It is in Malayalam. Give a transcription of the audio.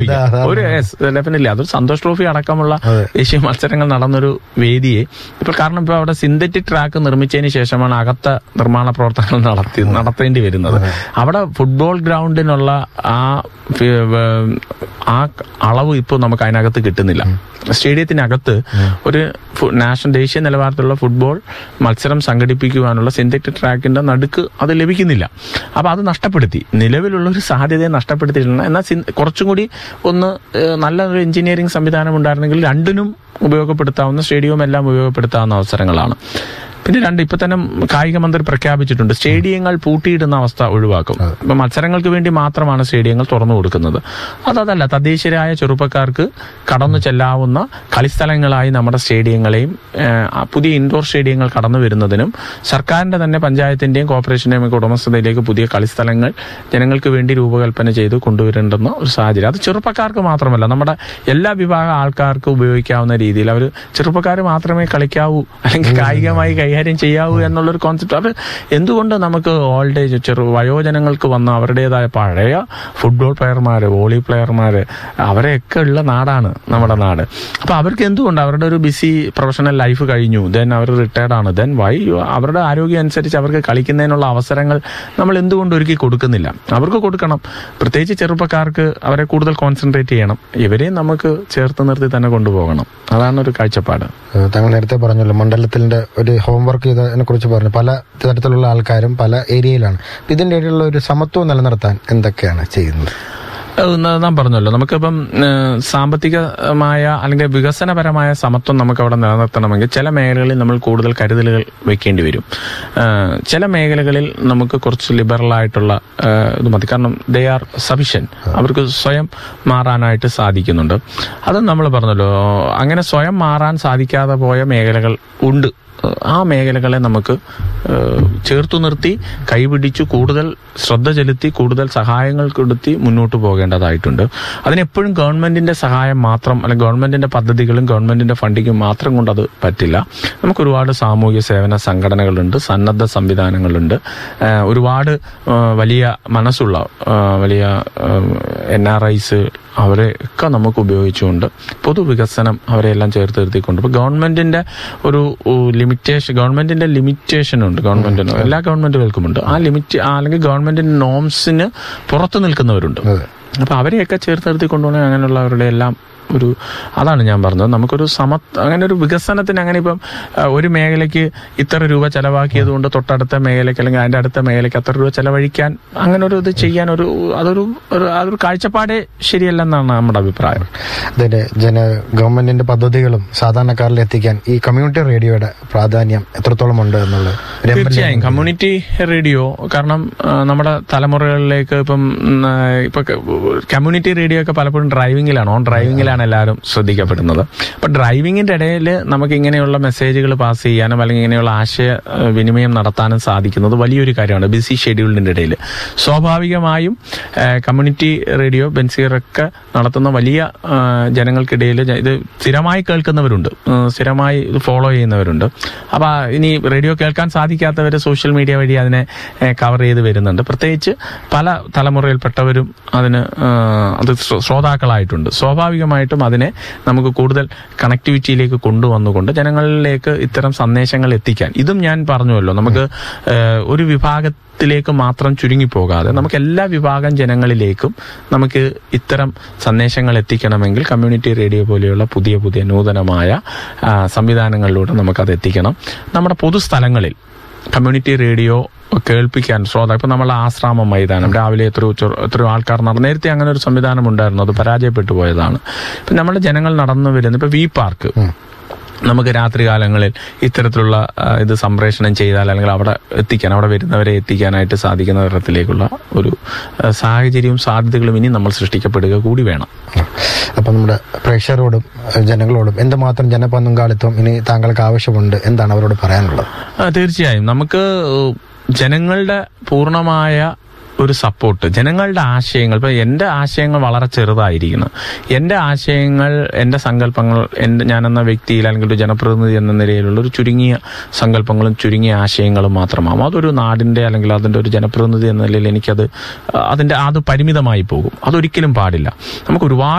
അതാ- ഒരു ഡെഫിനറ്റ്ലി അതൊരു സന്തോഷ് ട്രോഫി അടക്കമുള്ള അതെ. ദേശീയ മത്സരങ്ങൾ നടന്നൊരു വേദിയെ ഇപ്പോൾ കാരണം ഇപ്പോൾ അവിടെ സിന്തറ്റിക് ട്രാക്ക് നിർമ്മിച്ചതിന് ശേഷമാണ് അകത്ത നിർമ്മാണ പ്രവർത്തനങ്ങൾ നടത്തി നടത്തേണ്ടി വരുന്നത് അവിടെ ഫുട്ബോൾ ഗ്രൗണ്ടിനുള്ള ആ ഫി- വേ- ആ അളവ് ഇപ്പോൾ നമുക്ക് അതിനകത്ത് കിട്ടുന്നില്ല സ്റ്റേഡിയത്തിനകത്ത് ഒരു ഫു- നാഷണൽ ദേശീയ നിലവാരത്തിലുള്ള ഫുട്ബോൾ മത്സരം സംഘടിപ്പിക്കുവാനുള്ള സിന്തറ്റിക് ട്രാക്കിന്റെ നടുക്ക് അത് ലഭിക്കുന്നില്ല അപ്പൊ അത് നഷ്ടപ്പെടുത്തി നിലവിലുള്ള ഒരു സാധ്യതയെ നഷ്ടപ്പെടുത്തിയിട്ടുണ്ട് എന്നാൽ സിൻ- കുറച്ചും കൂടി ഒന്ന് ഏഹ്, നല്ലൊരു എഞ്ചിനീയറിംഗ് സംവിധാനം ഉണ്ടായിരുന്നെങ്കിൽ രണ്ടിനും ഉപയോഗപ്പെടുത്താവുന്ന സ്റ്റേഡിയവും എല്ലാം ഉപയോഗപ്പെടുത്താവുന്ന അവസരങ്ങളാണ് പിന്നെ രണ്ട് ഇപ്പൊ തന്നെ കായിക മന്ത്രി പ്രഖ്യാപിച്ചിട്ടുണ്ട് സ്റ്റേഡിയങ്ങൾ പൂട്ടിയിടുന്ന അവസ്ഥ ഒഴിവാക്കും ഇപ്പൊ മത്സരങ്ങൾക്ക് വേണ്ടി മാത്രമാണ് സ്റ്റേഡിയങ്ങൾ തുറന്നു കൊടുക്കുന്നത് അതല്ല തദ്ദേശീയരായ ചെറുപ്പക്കാർക്ക് കടന്നു ചെല്ലാവുന്ന കളിസ്ഥലങ്ങളായി നമ്മുടെ സ്റ്റേഡിയങ്ങളെയും ഏഹ്, ആ പുതിയ ഇൻഡോർ സ്റ്റേഡിയങ്ങൾ കടന്നു വരുന്നതിനും സർക്കാരിന്റെ തന്നെ പഞ്ചായത്തിന്റെയും കോർപ്പറേഷന്റെയും ഒക്കെ ഉടമസ്ഥതയിലേക്ക് പുതിയ കളിസ്ഥലങ്ങൾ ജനങ്ങൾക്ക് വേണ്ടി രൂപകൽപ്പന ചെയ്ത് കൊണ്ടുവരേണ്ടുന്ന ഒരു സാഹചര്യം അത് ചെറുപ്പക്കാർക്ക് മാത്രമല്ല നമ്മുടെ എല്ലാ വിഭാഗ ആൾക്കാർക്ക് ഉപയോഗിക്കാവുന്ന രീതിയിൽ അവർ ചെറുപ്പക്കാർ മാത്രമേ കളിക്കാവൂ അല്ലെങ്കിൽ കായികമായി കൈകാര്യം ചെയ്യാവൂ എന്നുള്ളൊരു കോൺസെപ്റ്റ് അത് എന്തുകൊണ്ട് നമുക്ക് ഓൾഡ് ഏജ് ചെറു വയോജനങ്ങൾക്ക് വന്ന അവരുടേതായ പഴയ ഫുട്ബോൾ പ്ലെയർമാര് വോളി പ്ലെയർമാര് അവരെയൊക്കെ ഉള്ള നാടാണ് നമ്മുടെ നാട് അപ്പൊ അവർക്ക് എന്തുകൊണ്ട് അവരുടെ ഒരു ബിസി പ്രൊഫഷണൽ ലൈഫ് കഴിഞ്ഞു ദെൻ അവർ റിട്ടയർഡ് ആണ് ദെൻ വൈ അവരുടെ ആരോഗ്യം അനുസരിച്ച് അവർക്ക് കളിക്കുന്നതിനുള്ള അവസരങ്ങൾ നമ്മൾ എന്തുകൊണ്ട് ഒരുക്കി കൊടുക്കുന്നില്ല അവർക്ക് കൊടുക്കണം പ്രത്യേകിച്ച് ചെറുപ്പക്കാർക്ക് അവരെ കൂടുതൽ കോൺസെൻട്രേറ്റ് ചെയ്യണം ഇവരെയും നമുക്ക് ചേർത്ത് നിർത്തി തന്നെ കൊണ്ടുപോകണം അതാണ് ഒരു കാഴ്ചപ്പാട് ഏഹ് താങ്കൾ നേരത്തെ പറഞ്ഞല്ലോ മണ്ഡലത്തിന്റെ ഒരു ഹോംവർക്ക് ചെയ്തതിനെ കുറിച്ച് പറഞ്ഞു പല തരത്തിലുള്ള ആൾക്കാരും പല ഏരിയയിലാണ് അപ്പൊ ഇതിന്റെ ഇടയിലുള്ള ഒരു സമത്വം നിലനിർത്താൻ എന്തൊക്കെയാണ് ചെയ്യുന്നത് ഏഹ് ന- നാം പറഞ്ഞല്ലോ നമുക്കിപ്പം ഏഹ് സാമ്പത്തികമായ അല്ലെങ്കിൽ വികസനപരമായ സമത്വം നമുക്ക് അവിടെ നിലനിർത്തണമെങ്കിൽ ചില മേഖലകളിൽ നമ്മൾ കൂടുതൽ കരുതലുകൾ വെക്കേണ്ടി വരും ഏഹ് ചില മേഖലകളിൽ നമുക്ക് കുറച്ച് ലിബറൽ ആയിട്ടുള്ള ഏഹ് ഇത് മതി കാരണം ദേ ആർ സഫിഷ്യൻ അവർക്ക് സ്വയം മാറാനായിട്ട് സാധിക്കുന്നുണ്ട് അത് നമ്മൾ പറഞ്ഞല്ലോ അങ്ങനെ സ്വയം മാറാൻ സാധിക്കാതെ പോയ മേഖലകൾ ഉണ്ട് ആ മേഖലകളെ നമുക്ക് ഏഹ്, ചേർത്തു നിർത്തി കൈപിടിച്ചു കൂടുതൽ ശ്രദ്ധ ചെലുത്തി കൂടുതൽ സഹായങ്ങൾ കൊടുത്തി മുന്നോട്ട് പോകേണ്ടതായിട്ടുണ്ട് അതിനെപ്പോഴും ഗവൺമെന്റിന്റെ സഹായം മാത്രം അല്ലെങ്കിൽ ഗവൺമെന്റിന്റെ പദ്ധതികളും ഗവൺമെന്റിന്റെ ഫണ്ടിങ്ങും മാത്രം കൊണ്ട് അത് പറ്റില്ല നമുക്ക് ഒരുപാട് സാമൂഹ്യ സേവന സംഘടനകളുണ്ട് സന്നദ്ധ സംവിധാനങ്ങളുണ്ട് ഏഹ്, ഒരുപാട് ഏഹ്, വലിയ മനസ്സുള്ള ഏഹ്, വലിയ എൻ ആർ ഐസ് അവരെ ഒക്കെ നമുക്ക് ഉപയോഗിച്ചുകൊണ്ട് പൊതുവികസനം അവരെല്ലാം ചേർത്ത് നിർത്തിക്കൊണ്ട് ഇപ്പൊ ഗവൺമെന്റിന്റെ ഒരു ലിമിറ്റേഷൻ ഗവൺമെന്റിന്റെ ലിമിറ്റേഷൻ ഉണ്ട് ഗവൺമെന്റിന് എല്ലാ ഗവൺമെന്റുകൾക്കുമുണ്ട് ആ ലിമിറ്റ് അല്ലെങ്കിൽ ഗവൺമെന്റിന്റെ നോംസിന് പുറത്തു നിൽക്കുന്നവരുണ്ട് അതെ. അപ്പൊ അവരെയൊക്കെ ചേർത്ത് നിർത്തി കൊണ്ടുപോകണ അങ്ങനെയുള്ളവരുടെ എല്ലാം ഒരു അതാണ് ഞാൻ പറഞ്ഞത് നമുക്കൊരു സമ അങ്ങനെ ഒരു വികസനത്തിന് അങ്ങനെ ഇപ്പം ആ, ഒരു മേഖലയ്ക്ക് ഇത്ര രൂപ ചെലവാക്കിയത് കൊണ്ട് തൊട്ടടുത്ത മേഖലയ്ക്ക് അല്ലെങ്കിൽ അതിന്റെ അടുത്ത മേഖലയ്ക്ക് അത്ര രൂപ ചെലവഴിക്കാൻ അങ്ങനെ ഒരു ഇത് ചെയ്യാൻ ഒരു അതൊരു ഒരു അതൊരു കാഴ്ചപ്പാടേ ശരിയല്ലെന്നാണ് നമ്മുടെ അഭിപ്രായം അതിന്റെ ജന ഗവൺമെന്റിന്റെ പദ്ധതികളും സാധാരണക്കാരിൽ എത്തിക്കാൻ ഈ കമ്മ്യൂണിറ്റി റേഡിയോയുടെ പ്രാധാന്യം എത്രത്തോളം ഉണ്ട് എന്നുള്ളത് ഒരു എം എൽ എ തീർച്ചയായും കമ്മ്യൂണിറ്റി റേഡിയോ കാരണം ആ, നമ്മുടെ തലമുറകളിലേക്ക് ഇപ്പം ഉം, ആ, ഇപ്പൊ കമ്മ്യൂണിറ്റി റേഡിയോ ഒക്കെ പലപ്പോഴും ഡ്രൈവിംഗിലാണ് ഓൺ ഡ്രൈവിംഗിലാണ് എല്ലാവരും ശ്രദ്ധിക്കപ്പെടുന്നത് അപ്പൊ ഡ്രൈവിംഗിന്റെ ഇടയിൽ നമുക്ക് ഇങ്ങനെയുള്ള മെസ്സേജുകൾ പാസ് ചെയ്യാനും അല്ലെങ്കിൽ ഇങ്ങനെയുള്ള ആശയ ആ, വിനിമയം നടത്താനും സാധിക്കുന്നത് വലിയൊരു കാര്യമാണ് ബിസി ഷെഡ്യൂളിന്റെ ഇടയിൽ സ്വാഭാവികമായും ആ, കമ്മ്യൂണിറ്റി റേഡിയോ ബെൻസീറൊക്കെ നടത്തുന്ന വലിയ ആ, ജനങ്ങൾക്കിടയിൽ ജ- ഇത് സ്ഥിരമായി കേൾക്കുന്നവരുണ്ട് ഉം, സ്ഥിരമായി ഇത് ഫോളോ ചെയ്യുന്നവരുണ്ട് അപ്പൊ ഇനി റേഡിയോ കേൾക്കാൻ സാധിക്കാത്തവർ സോഷ്യൽ മീഡിയ വഴി അതിനെ കവർ ചെയ്ത് വരുന്നുണ്ട് പ്രത്യേകിച്ച് പല തലമുറയിൽപ്പെട്ടവരും അതിന് ആ, അത് ശ്രോ- ശ്രോതാക്കളായിട്ടുണ്ട് സ്വാഭാവികമായിട്ടും അതിനെ നമുക്ക് കൂടുതൽ കണക്ടിവിറ്റിയിലേക്ക് കൊണ്ടുവന്നുകൊണ്ട് ജനങ്ങളിലേക്ക് ഇത്തരം സന്ദേശങ്ങൾ എത്തിക്കാൻ ഇതും ഞാൻ പറഞ്ഞുവല്ലോ നമുക്ക് ആ, ഒരു വിഭാഗത്തിലേക്ക് മാത്രം ചുരുങ്ങിപ്പോകാതെ നമുക്ക് എല്ലാ വിഭാഗം ജനങ്ങളിലേക്കും നമുക്ക് ഇത്തരം സന്ദേശങ്ങൾ എത്തിക്കണമെങ്കിൽ കമ്മ്യൂണിറ്റി റേഡിയോ പോലെയുള്ള പുതിയ പുതിയ നൂതനമായ ആ, സംവിധാനങ്ങളിലൂടെ നമുക്കത് എത്തിക്കണം നമ്മുടെ പൊതുസ്ഥലങ്ങളിൽ കമ്മ്യൂണിറ്റി റേഡിയോ കേൾപ്പിക്കാൻ ശ്രോത ഇപ്പൊ നമ്മളെ ആശ്രാമം മൈതാനം രാവിലെ എത്രയോ ചൊ- എത്രയോ ആൾക്കാർ നടന്നു നേരത്തെ അങ്ങനെ ഒരു സംവിധാനം ഉണ്ടായിരുന്നു അത് പരാജയപ്പെട്ടു പോയതാണ് ഇപ്പൊ നമ്മുടെ ജനങ്ങൾ നടന്നു വരുന്ന ഇപ്പൊ വി പാർക്ക് നമുക്ക് രാത്രികാലങ്ങളിൽ ഇത്തരത്തിലുള്ള ആ, ഇത് സംപ്രേഷണം ചെയ്താൽ അല്ലെങ്കിൽ അവിടെ എത്തിക്കാൻ അവിടെ വരുന്നവരെ എത്തിക്കാനായിട്ട് സാധിക്കുന്ന തരത്തിലേക്കുള്ള ഒരു ആ, സാഹചര്യവും സാധ്യതകളും ഇനി നമ്മൾ സൃഷ്ടിക്കപ്പെടുക കൂടി വേണം അപ്പൊ നമ്മുടെ പ്രേക്ഷകരോടും ഏഹ് ജനങ്ങളോടും എന്തുമാത്രം ജനപങ്കാളിത്തം ഇനി താങ്കൾക്ക് ആവശ്യമുണ്ട് എന്താണ് അവരോട് പറയാനുള്ളത് ആ, തീർച്ചയായും നമുക്ക് ജനങ്ങളുടെ പൂർണ്ണമായ ഒരു സപ്പോർട്ട് ജനങ്ങളുടെ ആശയങ്ങൾ ഇപ്പൊ എന്റെ ആശയങ്ങൾ വളരെ ചെറുതായിരിക്കണം എന്റെ ആശയങ്ങൾ എന്റെ സങ്കല്പങ്ങൾ എന്റെ ഞാനെന്ന വ്യക്തിയിൽ അല്ലെങ്കിൽ ഒരു ജനപ്രതിനിധി എന്ന നിലയിലുള്ള ഒരു ചുരുങ്ങിയ സങ്കല്പങ്ങളും ചുരുങ്ങിയ ആശയങ്ങളും മാത്രമാവും അതൊരു നാടിന്റെ അല്ലെങ്കിൽ അതിന്റെ ഒരു ജനപ്രതിനിധി എന്ന നിലയിൽ എനിക്കത് ആ, അതിന്റെ അത് പരിമിതമായി പോകും അതൊരിക്കലും പാടില്ല നമുക്ക് ഒരുപാട്